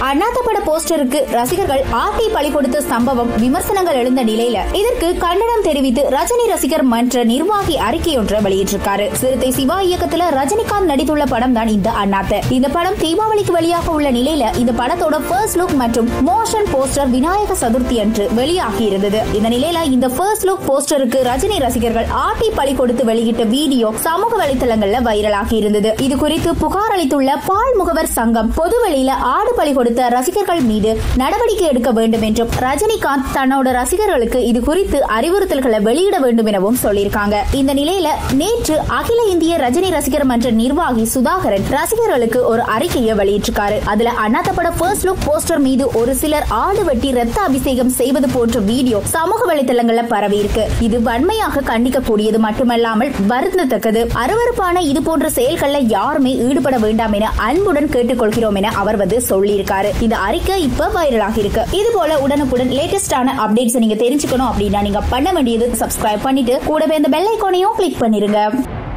அண்ணாத்த பட போஸ்டருக்கு ரசிகர்கள் ஆட்டி பழி கொடுத்த சம்பவம் விமர்சனங்கள் எழுந்த நிலையில இதற்கு கண்டனம் தெரிவித்து ரஜினி ரசிகர் மன்ற நிர்வாகி அறிக்கை ஒன்றை வெளியிட்டிருக்காரு சிறுத்தை சிவா இயக்கத்துல ரஜினிகாந்த் நடித்துள்ள படம் தான் இந்த அண்ணாத்த இந்த படம் தீபாவளிக்கு வெளியாக உள்ள நிலையில இந்த படத்தோட ஃபர்ஸ்ட் லுக் மற்றும் மோஷன் போஸ்டர் விநாயக சதுர்த்தி அன்று வெளியாகி இருந்தது இந்த நிலையில இந்த ஃபர்ஸ்ட் லுக் போஸ்டருக்கு ரஜினி ரசிகர்கள் ஆட்டி பழி கொடுத்து வெளியிட்ட வீடியோ சமூக வலைதளங்கள்ல வைரலாகி இருந்தது இது குறித்து புகார் அளித்துள்ள பால் முகவர் சங்கம் பொதுவெளியில ஆடு பழி கொடுத்த ரசிகர்கள் மீது நடவடிக்கை எடுக்க வேண்டும் என்றும் ரஜினிகாந்த் தன்னோட ரசிகர்களுக்கு இது குறித்து அறிவுறுத்தல்களை வெளியிட வேண்டும் எனவும் சொல்லியிருக்காங்க இந்த நிலையில நேற்று அகில இந்திய ரஜினி ரசிகர் மன்ற நிர்வாகி சுதாகரன் ரசிகர்களுக்கு ஒரு அறிக்கையை வெளியிட்டிருக்காரு அதுல அண்ணாத்த பட ஃபர்ஸ்ட் லுக் போஸ்டர் மீது ஒரு சிலர் ஆடு வெட்டி ரத்த அபிஷேகம் செய்வது போன்ற வீடியோ சமூக வலைதளங்கள்ல பரவி இருக்கு இது வன்மையாக கண்டிக்கக்கூடியது மட்டுமல்லாமல் வருந்தத்தக்கது அருவருப்பான இது போன்ற செயல்கள்ல யாருமே ஈடுபட வேண்டாம் என அன்புடன் கேட்டுக்கொள்கிறோம் என அவர் வந்து சொல்லியிருக்காரு இந்த அறிக்கை இப்ப வைரலாகி இருக்கு இது போல உடனுக்குடன் லேட்டஸ்டான அப்டேட்ஸ் நீங்க தெரிஞ்சுக்கணும் அப்படின்னா நீங்க பண்ண வேண்டியது சப்ஸ்கிரைப் பண்ணிட்டு கூடவே இந்த பெல் ஐக்கானையும் கிளிக் பண்ணிருங்க